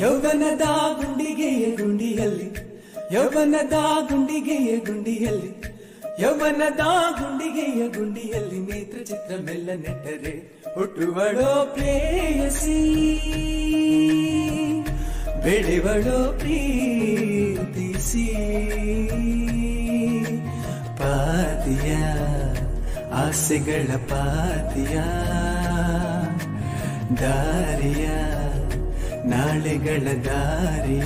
ಯೌವನದ ಗುಂಡಿಗೆಯ ಗುಂಡಿಯಲ್ಲಿ ಯೌವನದ ಗುಂಡಿಗೆಯ ಗುಂಡಿಯಲ್ಲಿ ಯೌವನದ ಗುಂಡಿಗೆಯ ಗುಂಡಿಯಲ್ಲಿ ನೇತ್ರ ಚಿತ್ರ ಮೆಲ್ಲ ನೆಟ್ಟರೆ ಹುಟ್ಟುವಳೋ ಪ್ರೇಯಸಿ ಬೆಳೆವಳೋ ಪ್ರೀತಿಸಿ ಪಾತಿಯ ಆಸೆಗಳ ಪಾತಿಯ ದಾರಿಯ ನಾಳೆಗಳ ದಾರಿಯ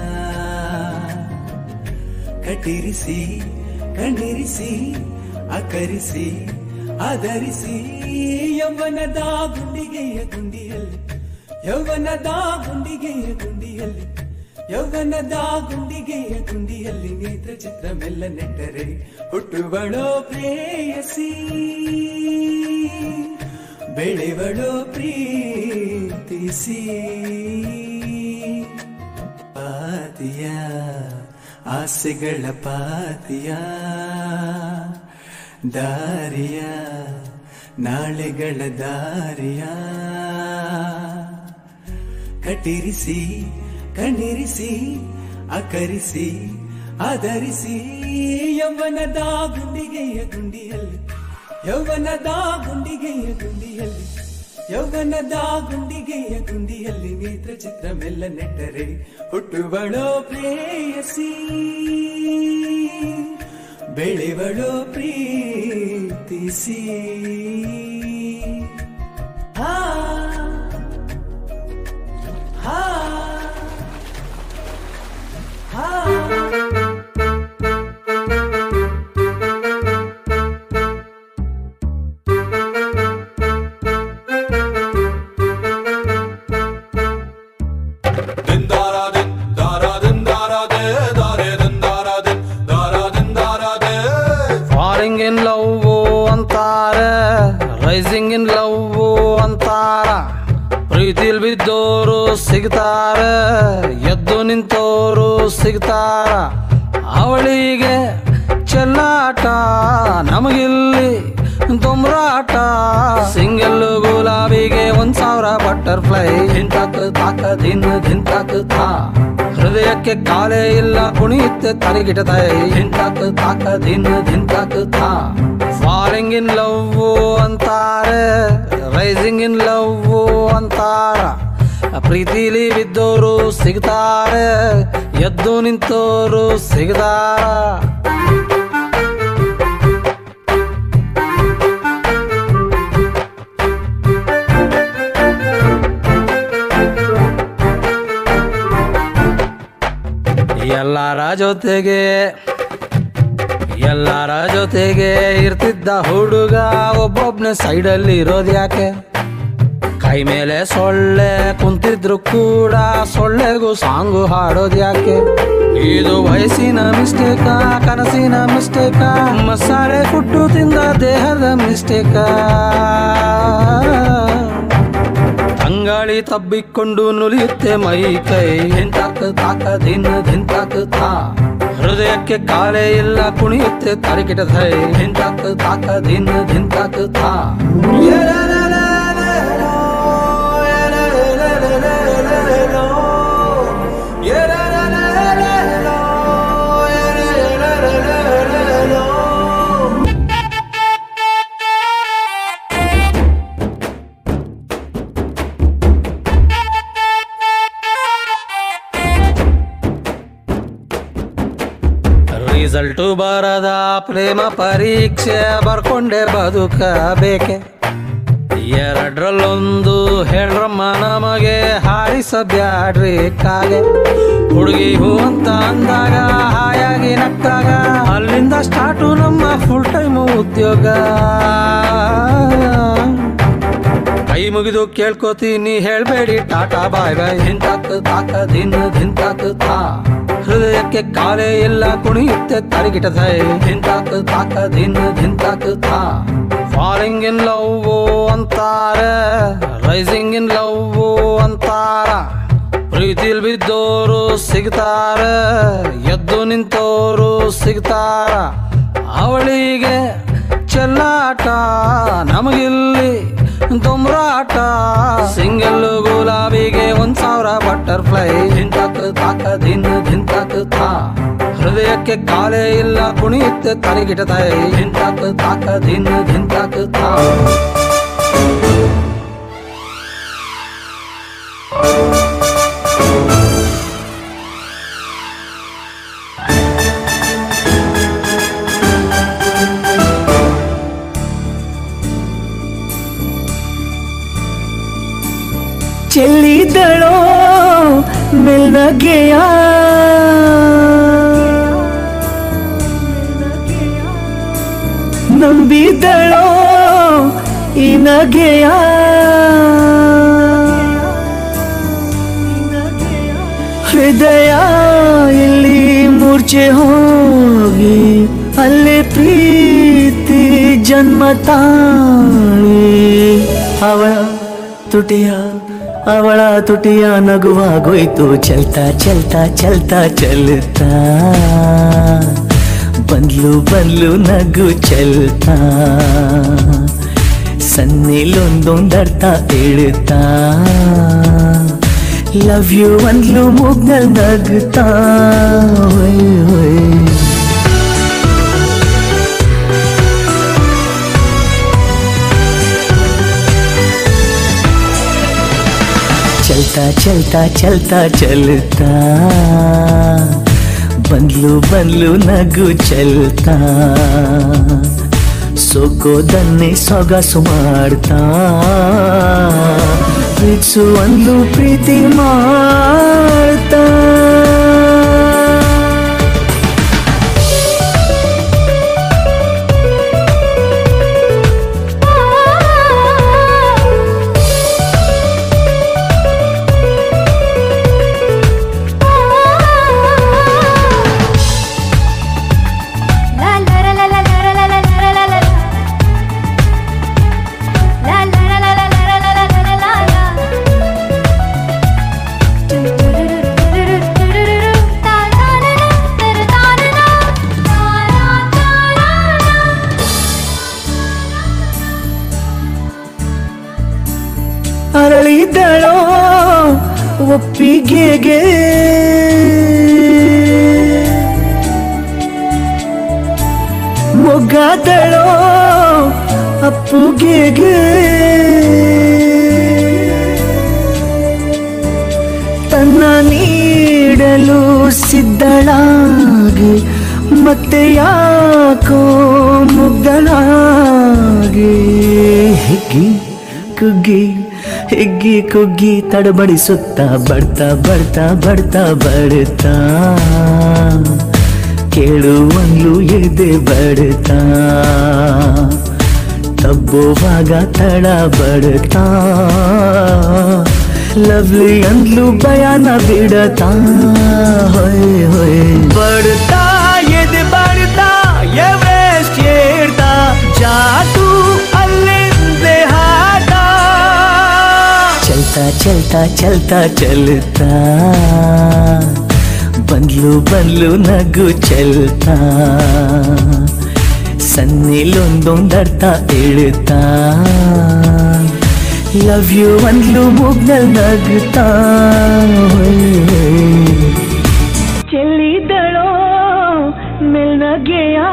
ಕಟ್ಟಿರಿಸಿ ಕಣ್ಣಿರಿಸಿ ಅಕರಿಸಿ ಆಧರಿಸಿ ಯೌವನದ ಗುಂಡಿಗೆಯ ಗುಂಡಿಯಲ್ಲಿ ಯೌವನದ ಗುಂಡಿಗೆಯ ಗುಂಡಿಯಲ್ಲಿ ಯೌವನದ ಗುಂಡಿಗೆಯ ಗುಂಡಿಯಲ್ಲಿ ನೇತ್ರ ಚಿತ್ರ ಮೆಲ್ಲ ನೆಟ್ಟರೆ ಹುಟ್ಟುವಳೋ ಪ್ರೇಯಸಿ ಬೆಳೆವಳೋ ಪ್ರೀತಿಸಿ ಪಾತಿಯ ಆಸೆಗಳ ಪಾತಿಯ ದಾರಿಯ ನಾಳೆಗಳ ದಾರಿಯ ಕಟ್ಟಿರಿಸಿ ಕಣ್ಣಿರಿಸಿ ಅಕರಿಸಿ ಆಧರಿಸಿ ಯೌವನದ ಗುಂಡಿಗೆಯ ಗುಂಡಿಯಲ್ಲಿ ಯೌವನದ ಗುಂಡಿಗೆಯ ಗುಂಡಿಯಲ್ಲಿ ಯೌವನದ ಗುಂಡಿಗೆಯ ಗುಂಡಿಯಲ್ಲಿ ನೇತ್ರ ಚಿತ್ರ ಮೆಲ್ಲ ನೆಟ್ಟರೆ ಹುಟ್ಟುವಳೋ ಪ್ರೇಯಸಿ ಬೆಳೆವಳೋ ಪ್ರೀತಿಸಿ ಹಾ ಹಾ ಹಾ ದಿಂದಾರ ದಿನ್ ದಾರ ದಿಂದಾರ ದೇ ದಾರೆ ದಿಂದಾರ ದಿನ್ ದಾರ ದಿಂದಾರ ದೇ ಫಾಲಿಂಗ್ ಇನ್ ಲವ್ ಅಂತಾರ ರೈಸಿಂಗ್ ಇನ್ ಲವ್ ಅಂತಾರ ಪ್ರೀತಿಲ್ ಬಿದ್ದೋರು ಸಿಗ್ತಾರ ಎದ್ದು ನಿಂತೋರು ಸಿಗ್ತಾರ ಅವಳಿಗೆ ಚೆಲ್ಲಾಟ ನಮಗಿಲ್ಲಿ ದೊಂಬ್ರಾಟ ಸಿಂಗಲ್ ಗುಲಾಬಿಗೆ ಒಂದ್ ಸಾವಿರ ಬಟರ್ಫ್ಲೈ ಧಿಂತಾಕ್ ತಾಕ ದಿನ ಧಿಂತಾಕ್ ಥಾ ಹೃದಯಕ್ಕೆ ಕಾಲೇ ಇಲ್ಲ ಕುಣಿಯುತ್ತೆ ತಲೆಗಿಟದೆ ಧಿಂತಾಕ್ ತಾಕ ದಿನ ಧಿಂತಾಕ್ ಥಾ ಫಾಲಿಂಗ್ ಇನ್ ಲವ್ ಅಂತಾರೆ ರೈಸಿಂಗ್ ಇನ್ ಲವ್ ಅಂತಾರ ಪ್ರೀತಿಲಿ ಬಿದ್ದೋರು ಸಿಗ್ತಾರೆ ಎದ್ದು ನಿಂತೋರು ಸಿಗ್ತಾರ ಎಲ್ಲರ ಜೊತೆಗೆ ಎಲ್ಲರ ಜೊತೆಗೆ ಇರ್ತಿದ್ದ ಹುಡುಗ ಒಬ್ಬೊಬ್ನ ಸೈಡಲ್ಲಿ ಇರೋದು ಯಾಕೆ ಕೈ ಮೇಲೆ ಸೊಳ್ಳೆ ಕುಂತಿದ್ರು ಕೂಡ ಸೊಳ್ಳೆಗೂ ಸಾಂಗು ಹಾಡೋದು ಯಾಕೆ ಇದು ವಯಸ್ಸಿನ ಮಿಸ್ಟೇಕ ಕನಸಿನ ಮಿಸ್ಟೇಕ ಮಸಾಲೆ ಕುಟ್ಟು ತಿಂದ ದೇಹದ ಮಿಸ್ಟೇಕ ಅಂಗಾಳಿ ತಬ್ಬಿಕೊಂಡು ನುಲಿಯುತ್ತೆ ಮೈ ಕೈ ಧಿಂತಾಕ್ ತಾಕ ದಿನ ಧಿಂತಾಕ್ ಥಾ ಹೃದಯಕ್ಕೆ ಕಾಲೇ ಇಲ್ಲ ಕುಣಿಯುತ್ತೆ ತರಿಕಿಟ ಥೈ ಧಿಂತಾಕ್ ತಾಕ ದಿನ ಧಿಂತಾಕ್ ಥಾ ರಿಸಲ್ಟು ಬರದ ಪ್ರೇಮ ಪರೀಕ್ಷೆ ಬರ್ಕೊಂಡೆ ಬದುಕಬೇಕೆ ಎರಡ್ರಲ್ಲೊಂದು ಹೇಳ್ರಮ್ಮ ನಮಗೆ ಹಾರಿಸ ಬ್ಯಾಡ್ರಿ ಕಾಗೆ ಹುಡುಗಿ ಹೂ ಅಂತ ಅಂದಾಗ ಹಾಯಾಗಿ ನಕ್ಕಾಗ ಅಲ್ಲಿಂದ ಸ್ಟಾರ್ಟು ನಮ್ಮ ಫುಲ್ ಟೈಮ್ ಉದ್ಯೋಗ ಕೈ ಮುಗಿದು ಕೇಳ್ಕೊತೀನಿ ಹೇಳ್ಬೇಡಿ ಟಾಟಾ ಬಾಯ್ ಬಾಯ್ ಧಿಂತಾಕ್ ತಾಕ ದಿನ ಧಿಂತಾಕ್ ಥಾ ಹೃದಯಕ್ಕೆ ಕಾಲೇ ಇಲ್ಲ ಕುಣಿಯುತ್ತೆ ತರಿಗಿಟ ಥೈ ಧಿಂತಾಕ್ ತಾಕ ದಿನ ಧಿಂತಾಕ್ ಥಾ ಫಾಲಿಂಗ್ ಇನ್ ಲವ್ ಅಂತಾರ ರೈಸಿಂಗ್ ಇನ್ ಲವ್ ಅಂತಾರ ಪ್ರೀತಿಲ್ ಬಿದ್ದೋರು ಸಿಗ್ತಾರ ಎದ್ದು ನಿಂತೋರು ಸಿಗ್ತಾರ ಅವಳಿಗೆ ಚೆಲ್ಲಾಟ ನಮಗಿಲ್ಲಿ ದೊಂಬ್ರಾಟ ಸಿಂಗಲ್ ಗುಲಾಬಿಗೆ ಒಂದ್ ಸಾವಿರ ಬಟ್ಟ ಬಟರ್ಫ್ಲೈ ಧಿಂತಾಕ್ ತಾಕ ಧಿನ್ ಧಿಂತಾಕ್ ಥಾ ಹೃದಯಕ್ಕೆ ಕಾಲೇ ಇಲ್ಲ ಕುಣಿಯುತ್ತೆ ತಲೆಗಿಟ ತಾಯಿ ಧಿಂತಾಕ್ ತಾಕ ಧಿನ್ ಧಿಂತಾಕ್ ಥಾ ಚೆಲ್ಲಿದಳೋ ಮೆಲ್ನಗೆಯ ನಂಬಿದಳೋ ಈ ನಗೆಯ ಹೃದಯ ಇಲ್ಲಿ ಮೂರ್ಛೆ ಹೋಗಿ ಅಲ್ಲೇ ಪ್ರೀತಿ ಜನ್ಮ ತಾಳಿ ಅವಳ ತುಟಿಯ ಅವಳ ತುಟಿಯ ನಗುವಾಗೋಯ್ತು ಚಲ್ತಾ ಚಲ್ತಾ ಚಲ್ತಾ ಚಲ್ತಾ ಬಂದ್ಲು ಬಂದ್ಲು ನಗು ಚಲ್ತಾ ಸನ್ನಿಲೊಂದೊಂದರ್ಥ ಹೇಳ್ತಾ ಲವ್ ಯು ಅಂದ್ಲು ಮುಗ್ನಲ್ ನಗ್ತಾ ಹೊಯ್ ಹೊಯ್ ಚಲ್ತಾ ಚಲ್ತಾ ಚಲ್ತಾ ಚಲ್ತಾ ಬಂದ್ಲು ಬಂದ್ಲು ನಗು ಚಲ್ತಾ ಸೋಕೋದನ್ನೇ ಸೊಗಸು ಮಾಡ್ತಾ ಪ್ರೀತ್ಸು ಅಂದ್ಲು ಪ್ರೀತಿ ಮಾಡ್ತಾ ಅರಳಿದಳೋ ಒಪ್ಪಿಗೆಗೆ ಮೊಗ್ಗಾದಳೋ ಅಪ್ಪುಗೆಗೆ ತನ್ನ ನೀಡಲು ಸಿದ್ಧಳಾಗಿ ಮತ್ತೆ ಯಾಕೋ ಮುಗ್ಧಳಾಗಿ ಹಿಗ್ಗಿ ಕುಗ್ಗಿ ಹಿಗ್ಗಿ ಕುಗ್ಗಿ ತಡಬಡಿಸುತ್ತ ಬಡ್ತಾ ಬಡ್ತಾ ಬಡ್ತಾ ಬಡ್ತಾ ಕೇಳುವಂಗ್ಲು ಎದೆ ಬಡ್ತಾ ತಬ್ಬುವಾಗ ತಡ ಬಡ್ತಾ ಲವ್ಲಿ ಅಂದ್ಲು ಭಯಾನ ಬಿಡತಾ ಹೊಯ್ ಹೊಯ್ ಬಡ್ತಾ ಎದೆ ಬಡ್ತಾ ಎವರೆಸ್ಟ್ ಏರ್ತಾ ಜಾತು ಅಲ್ಲಿಂದೆ ಹಾಡ ಚಲ್ತಾ ಚಲ್ತಾ ಚಲ್ತಾ ಚಲ್ತಾ ಬಂದ್ಲು ಬಂದ್ಲು ನಗು ಚಲ್ತಾ ಸನ್ನಿಲೊಂದೊಂದರ್ಥ ಹೇಳ್ತಾ ಲವ್ ಯು ಅಂದ್ಲು ಮುಗ್ನಲ್ ನಗ್ತಾ ಚೆಲ್ಲಿದಳೋ ಮೆಲ್ನಗೆಯ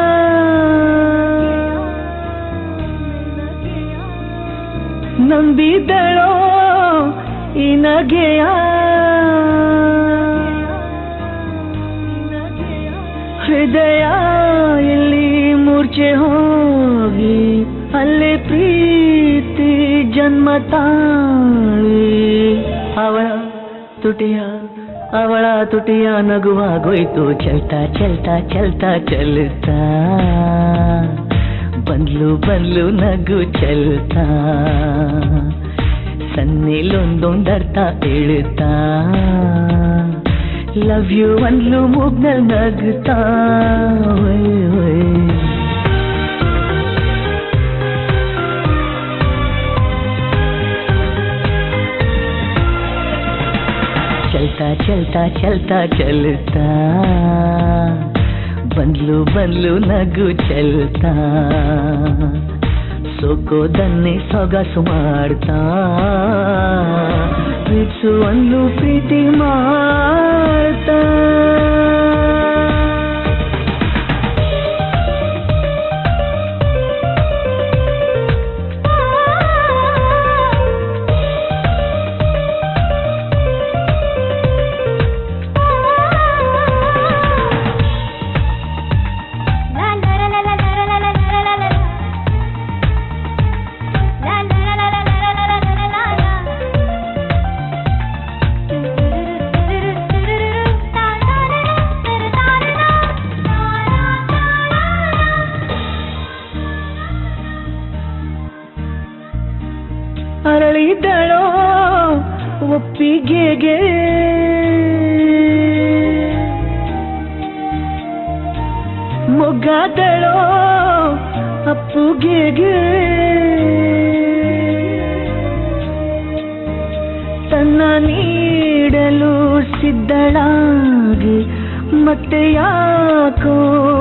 ನಂಬಿದಳೋ ಈ ನಗೆಯ ಹೃದಯ ಇಲ್ಲಿ ಮೂರ್ಛೆ ಹೋಗಿ ಅಲ್ಲೇ ಪ್ರೀತಿ ಜನ್ಮ ತಾಳಿ ಅವಳ ತುಟಿಯ ಅವಳ ತುಟಿಯ ನಗುವಾಗೋಯ್ತು ಚಲ್ತಾ ಚಲ್ತಾ ಚಲ್ತಾ ಚಲ್ತಾ ಬಂದ್ಲು ಬಂದ್ಲು ನಗು ಚಲ್ತಾ ಸನ್ನಿಲೊಂದೊಂದರ್ಥ ಹೇಳ್ತಾ ಲವ್ ಯು ಅಂದ್ಲು ಮುಗ್ನಲ್ ನಗ್ತಾ ಹೊಯ್ ಹೊಯ್ ಚಲ್ತಾ ಚಲ್ತಾ ಚಲ್ತಾ ಚಲ್ತಾ ಬಂದ್ಲು ಬಂದ್ಲು ನಗು ಚಲ್ತಾ ಸೋಕೋದನ್ನೇ ಸೊಗಸು ಮಾಡ್ತಾ ಪ್ರೀತಿಸುವಲ್ಲೂ ಪ್ರೀತಿ ಮಾಡ್ತಾ ಅರಳಿದಳೋ ಒಪ್ಪಿಗೆಗೆ ಮೊಗ್ಗಾದಳೋ ಅಪ್ಪುಗೆಗೆ ತನ್ನ ನೀಡಲು ಸಿದ್ಧಳಾಗಿ ಮತ್ತೆ ಯಾಕೋ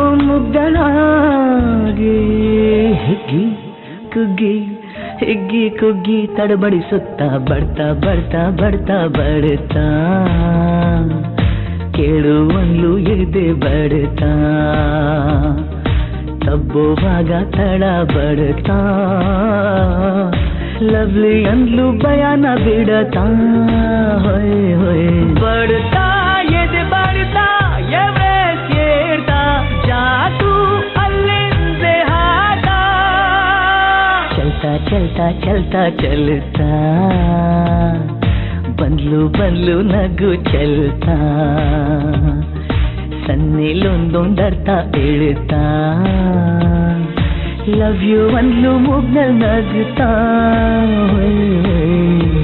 ಮುಗ್ಧಳಾಗಿ ಹಿಗ್ಗಿ ಕುಗ್ಗಿ ಹಿಗ್ಗಿ ಕುಗ್ಗಿ ತಡಬಡಿಸುತ್ತಾ ಬಡ್ತಾ ಬಡ್ತಾ ಬಡ್ತಾ ಬಡ್ತಾ ಕೇಳುವನ್ಲು ಎದೆ ಬಡ್ತಾ ತಬ್ಬುವಾಗ ತಡ ಬಡ್ತಾ ಲವ್ಲಿ ಅಂದ್ಲು ಭಯಾನ ಬಿಡತಾ ಹೊಯ್ ಹೊಯ್ ಬಡ್ತಾ ಎದೆ ಬಡ್ತಾ ಎವರೆಸ್ಟ್ ಏರ್ತಾ ಜಾತು ಅಲ್ಲಿಂದೆ ಹಾಟ ಚಲ್ತಾ ಚಲ್ತಾ ಚಲ್ತಾ ಚಲ್ತಾ ಬಂದ್ಲು ಬಂದ್ಲು ನಗು ಚಲ್ತಾ ಸನ್ನಿಲೊಂದೊಂದರ್ಥ ಹೇಳ್ತಾ ಲವ್ ಯು ಅಂದ್ಲು ಮುಗ್ನಲ್ ನಗುತ್ತಾ ಹೊಯ್ ಹೊಯ್.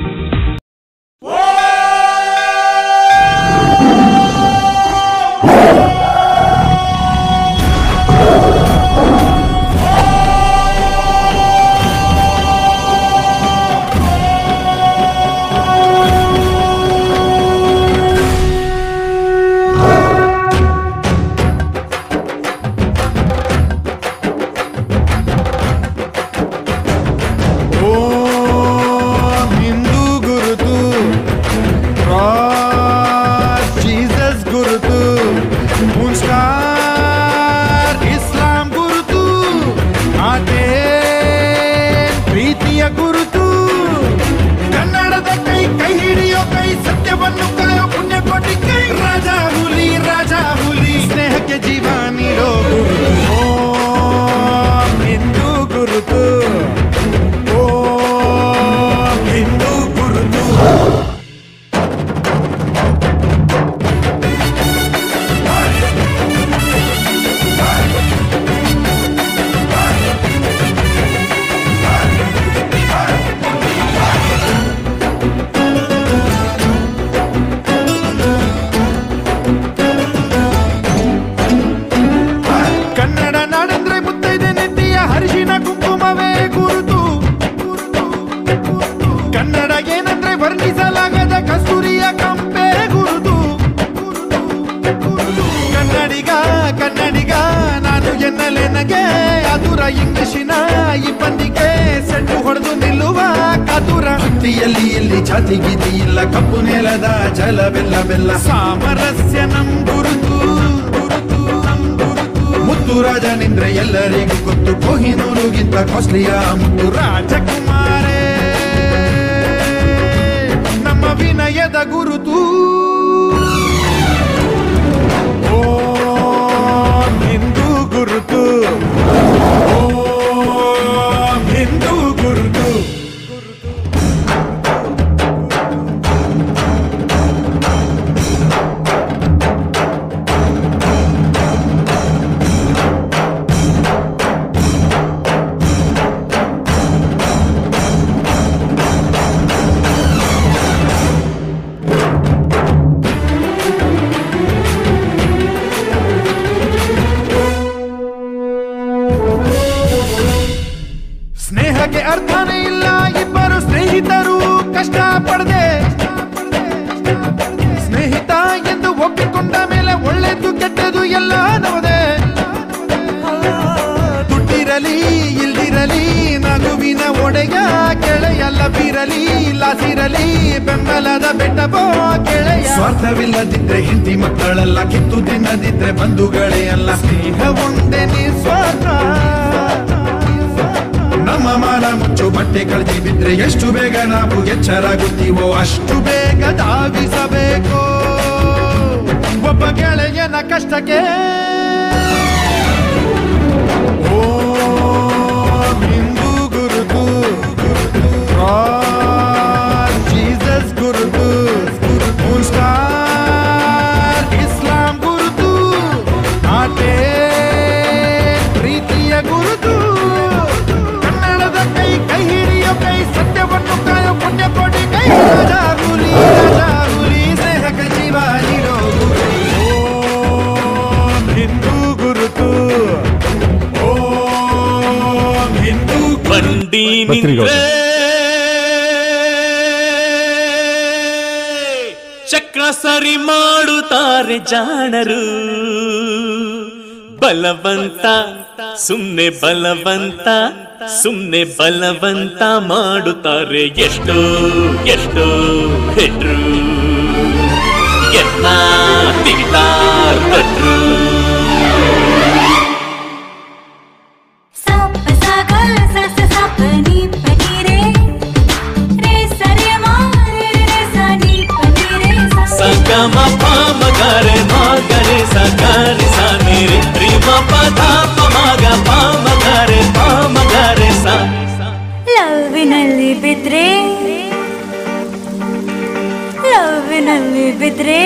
ಓ ಹಿಂದೂ ಗುರುತು ಕ್ರಾಸ್ ಜೀಸಸ್ ಗುರುತು ಮುನ್ಸ್ಟಾರ್ ಇಸ್ಲಾಂ ಗುರುತು ಅದೇ ಪ್ರೀತಿಯ ಗುರುತು ಕನ್ನಡದ ಕೈ ಕೈ ಹಿಡಿಯೋ ಕೈ ಸತ್ಯವನ್ನು ಕಾಯೋ ಪುಣ್ಯ ಕೋಟಿ ಕೈ ರಾಜ ಹುಲಿ ರಾಜ ಹುಲಿ ಸ್ನೇಹಕ್ಕೆ ಜೀವ ನೀಡೋ ಗುರುತು ಓ ಹಿಂದೂ ಗುರುತು ಓ ಹಿಂದೂ ಗುರುತು ಕನ್ನಡ ನಾಡಂದ್ರೆ ಮುತ್ತೈದೆ ನೆತ್ತಿಯ ಹರಿಶಿನ ಕುಂಕುಮವೇ ಗುರುತು ಕನ್ನಡ ಏನಂದ್ರೆ ವರ್ಣಿಸಲಾಗದ ಕಸ್ತೂರಿಯ ಕಂಪೆ ಗುರುತು ಕನ್ನಡಿಗ ಕನ್ನಡಿಗ ನಾನು ಎನ್ನಲೆ ನಗೆ ಅದುರ ಇಂಗ್ಲಿಶಿನ ಇಬ್ಬಂದಿಗೆ ಸೆಟ್ಟು ಹೊಡೆದು ನಿಲ್ಲುವ ಕಾತುರ ಭಕ್ತಿಯಲ್ಲಿ ಇಲ್ಲಿ ಜಾತಿ ಗೀತಿ ಇಲ್ಲ ಕಪ್ಪು ನೆಲದ ಜಲವೆಲ್ಲ ಬೆಲ್ಲ ಸಾಮರಸ್ಯ ನಮ್ ಗುರುತು ಗುರುತು ನಮ್ ಗುರುತು ಮುತ್ತು ರಾಜನಿಂದ್ರೆ ಎಲ್ಲರಿಗೂ ಗೊತ್ತು ಕೊಹಿನೂರುಗಿಂತ ಕಾಸ್ಟ್ಲಿಯ ಮುತ್ತು ರಾಜಕುಮಾರೇ ನಮ್ಮ ವಿನಯದ ಗುರುತು ಓ ಹಿಂದೂ ಗುರುತು ಓ ಹಿಂದೂ ಗುರುತು ಊರಿನ ಒಡೆಯ ಗೆಳೆಯಲ್ಲ ಬಿರಲಿ ಲಾಸಿರಲಿ ಬೆಂಬಲದ ಬೆಟ್ಟಬೋ ಗೆಳೆಯ ಸ್ವಾರ್ಥವಿಲ್ಲದಿದ್ರೆ ಹಿಂದಿ ಮಕ್ಕಳೆಲ್ಲ ಕಿತ್ತು ತಿನ್ನದಿದ್ರೆ ಬಂಧುಗಳೇ ಅಲ್ಲ ಸ್ನೇಹ ಒಂದೇ ನಿಸ್ವಾರ್ಥ ನಮ್ಮ ಮಾನ ಮುಚ್ಚು ಬಟ್ಟೆ ಕಳೆದಿ ಬಿದ್ರೆ ಎಷ್ಟು ಬೇಗ ನಾವು ಎಚ್ಚರಾಗುತ್ತೀವೋ ಅಷ್ಟು ಬೇಗ ಧಾವಿಸಬೇಕು ಒಬ್ಬ ಗೆಳೆಯನ ಕಷ್ಟಕ್ಕೆ ಓ ಹಿಂದೂ ಗುರುತು ಕ್ರಾಸ್ ಜೀಸಸ್ ಗುರುತು ಮೂನ್ ಸ್ಟಾರ್ ಇಸ್ಲಾಂ ಗುರುತು ಆಟೆ ಪ್ರೀತಿಯ ಗುರುತು ಕನ್ನಡದ ಕೈ ಕೈ ಹಿಡಿಯೋ ಕೈ ಸತ್ಯವನ್ನು ಕಾಯೋ ಪುಣ್ಯ ಕೋಟಿ ಕೈ ರಾಜಾ ಹುಲಿ ರಾಜಾ ಹುಲಿ ಸ್ನೇಹಕ ಜೀವ ನೀಡೋ ಗುರು. ಓಂ ಹಿಂದೂ ಗುರುತು ಓಂ ಹಿಂದೂ ಬಂಡಿ ಪತ್ರಿಕೆ ನಿಂತ್ರೆ ಚಕ್ರ ಸರಿ ಮಾಡುತ್ತಾರೆ ಜಾಣರು ಬಲವಂತ ಸುಮ್ನೆ ಬಲವಂತ ಸುಮ್ನೆ ಬಲವಂತ ಮಾಡುತ್ತಾರೆ ಎಷ್ಟೋ ಎಷ್ಟೋ ಹೆಟ್ರು ಎನ್ನ ತಿಂತಾರ್ ಭಟ್ರು ಸಾಪ ಸಾಗಲ ಸಸ ಸಾಪ ನೀ ಪನೀರೆ ರೇ ಸರೆ ಮಾರೆ ರೇ ಸನಿ ಪನೀರೆ ಸಗಮ ಪಾಮ ಗರೆ ಮಗರೆ ಸಗರೆ ಸನಿರೆ ರಿಮ ಪದ ಪಮಗ ಪಾಮ ಗರೆ ಪಾಮ ಗರೆ ಸ ಲವ್ವಿನಲ್ಲಿ ಬಿದ್ರೆ ಲವ್ವಿನಲ್ಲಿ ಬಿದ್ರೆ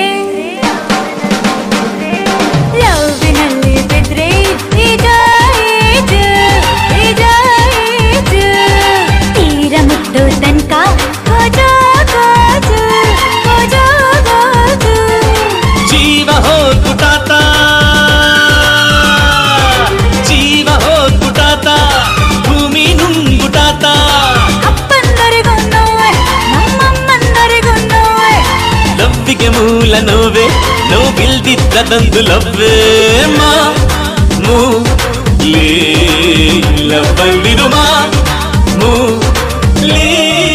ಲವ್ವಿನಲ್ಲಿ ಬಿದ್ರೆ ಈಗ ಈಜು, ಈಗ ಈಜು. ತೀರ ಮುಟ್ಟು ತನಕ ಗೋಜು ಗೋಜು ಗೋಜು ಗೋಜು ಜೀವ ಹೋಗ್ಬಿಟ್ಟಾತ ಜೀವ ಹೋಗ್ಬಿಟ್ಟಾತ ಭೂಮಿ ನುಂಗ್ಬಿಟ್ಟಾತ ಅಪ್ಪಂದರಿಗೂ ನೋವೆ ನಮ್ಮಮ್ಮಂದರಿಗೂ ನೋವೆ ಲವ್ವಿಗೆ ಮೂಲ ನೋವೆ ನೋವಿಲ್ದಿದ್ದದಂದು ಲವ್ವೇ ಮಾ ಮೂ ಲೇ ಲವ್ವಲ್ಲಿರು ಮಾ ಮೂ ಲೇ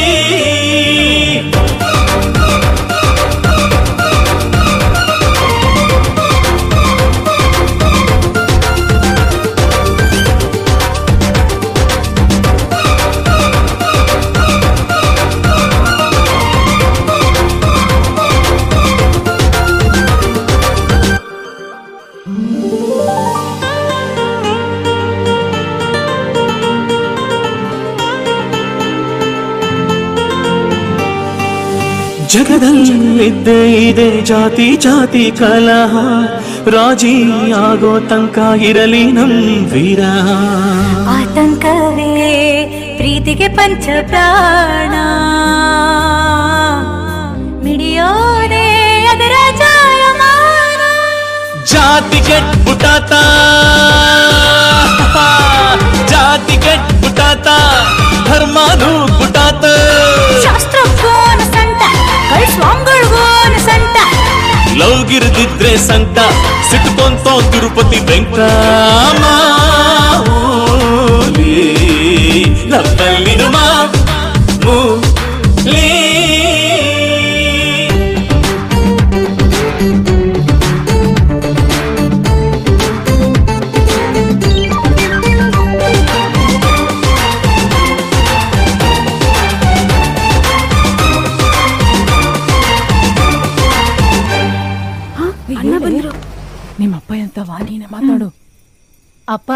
ಜಗದಲ್ಲಿದ್ದೇ ಇದೆ ಜಾತಿ ಜಾತಿ ಕಲಹ ರಾಜಿ ಆಗೋ ತನಕ ಇರಲಿ ನಮ್ ವೀರ ಆತಂಕವೇ ಪ್ರೀತಿಗೆ ಪಂಚ ಪ್ರಾಣ ಮಿಡಿಯೋದೆ ಅದರ ಜಾಯಮಾನ ಜಾತಿ ಕೆಟ್ಬಿಟ್ಟಾತ ಜಾತಿ ಕೆಟ್ಬಿಟ್ಟಾತ ಧರ್ಮನೂ ಬಿಟ್ಟಾತ ಶಾಸ್ತ್ರಕ್ಕೋನ ಸಂಟ ಕೈ ಸ್ವಾಮಿಗಳಿಗೋನ ಸಂಟ ಲವ್ಗಿರ್ದಿದ್ರೆ ಸಂತ ಸಿಟ್ಕೊಂತೋ ತಿರುಪತಿ ವೆಂಕಟರಾಮ ಲವ್ವಲ್ಲಿರು ಮಾ ಮೂಲೆ. ನಿಮ್ಮಪ್ಪ ಎಂತವಾ ನೀನೆ ಮಾತಾಡು ಅಪ್ಪ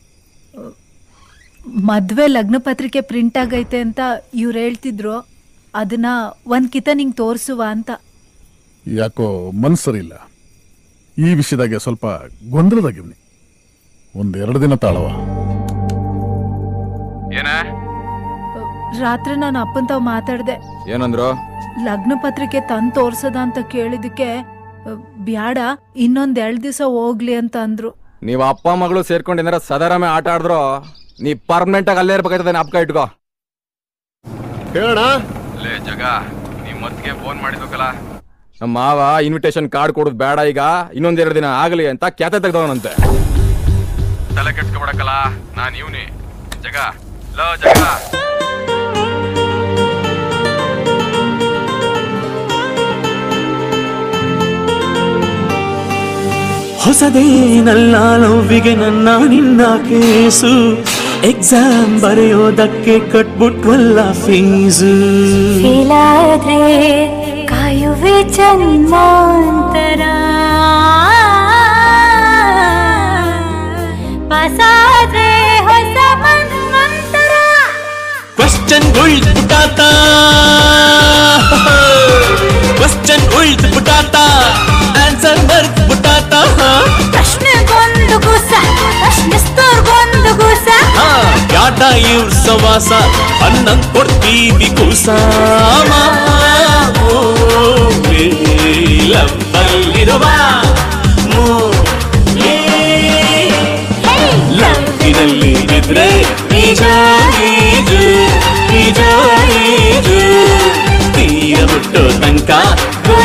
ಮದ್ವೆ ಲಗ್ನ ಪತ್ರಿಕೆ ಪ್ರಿಂಟ್ ಆಗೈತೆ ಅಂತ ಇವ್ರು ಹೇಳ್ತಿದ್ರು ಅದನ್ನ ಒಂದ್ ಕಿತ ನಿಂಗ್ ತೋರ್ಸುವ ಅಂತ ಯಾಕೋ ಮನ್ಸರಿಲ್ಲ ಈ ವಿಷಯದಾಗೆ ಸ್ವಲ್ಪ ಗೊಂದಲದಾಗಿವ್ನಿ ಒಂದೆರಡು ದಿನ ತಾಳವ ಏನ ರಾತ್ರಿ ನಾನು ಅಪ್ಪನ್ ತಾವ್ ಮಾತಾಡ್ದೆ ಏನಂದ್ರು ಲಗ್ನ ಪತ್ರಿಕೆ ತಂದ್ ತೋರ್ಸದ ಅಂತ ಕೇಳಿದಕ್ಕೆ ಅ, ಬ್ಯಾಡ ಇನ್ನೊಂದ್ ಎರಡ್ ದಿವಸ ಹೋಗ್ಲಿ ಅಂತ ಅಂದ್ರು ನೀವು ಅಪ್ಪ ಮಗಳು ಸೇರ್ಕೊಂಡು ಏನಾರ ಸದಾರಾಮೆ ಆಟ ಆಡಿದ್ರು ನೀ ಪರ್ಮನೆಂಟ್ ಆಗಿ ಅಲ್ಲೇ ಇರ್ಬೇಕಾಯ್ತದೆ ನಾಪ್ಕ ಇಟ್ಕೋ ಹೇಳೋಣ ಲೇ ಜಗ ನೀವ್ ಮತ್ಗೆ ಫೋನ್ ಮಾಡಿದ್ಬೇಕಲ್ಲ ನಮ್ಮ ಮಾವ ಇನ್ವಿಟೇಷನ್ ಕಾರ್ಡ್ ಕೊಡೋದು ಬೇಡ ಈಗ ಇನ್ನೊಂದೆರಡು ದಿನ ಆಗಲಿ ಅಂತ ಕ್ಯಾತೆ ತೆಗ್ದವನಂತೆ ತಲೆ ಕೆಡ್ಸ್ಕೊಬಿಡಕಲ್ಲ ನಾನ್ ಇವ್ನಿ ಜಗ ಹೊಸದೇನಲ್ಲ ಲವ್ವಿಗೆ ನನ್ನ ನಿನ್ನ ಕೇಸು ಎಕ್ಸಾಮ್ ಬರೆಯೋದಕ್ಕೆ ಕಟ್ಬಿಟ್ವಲ್ಲ ಫೀಸು ಫೇಲಾದ್ರೆ ಕಾಯುವೆ ಜನ್ಮಾಂತರ ಪಾಸಾದ್ರೆ ಹೊಸ ಮನ್ವಂತರ ಕ್ವಶನ್ ಉಳ್ದು ಪುಟಾತ ಕ್ವಶನ್ ಉಳ್ದು ಪುಟಾತ ಆನ್ಸರ್ ಮರ್ತ್ ಪುಟಾತ ಪ್ರಶ್ನೆಗೊಂದು ಗುಸ ಪ್ರಶ್ನಿಸ್ತೋರ್ಗೊಂದು ಗುಸ ಯಾಟ ಇವ್ರ ಸವಾಸ ಅನ್ನಂಗ್ ಕೊಡ್ತೀವಿ ಕೂಸ ಲವ್ವಲ್ಲಿರುವ ಲವ್ವಿನಲ್ಲಿ ಇದ್ರೆ ನಿಜ ಈಜು ನಿಜ ಈಜು ತೀರ ಮುಟ್ಟೋ ತನಕ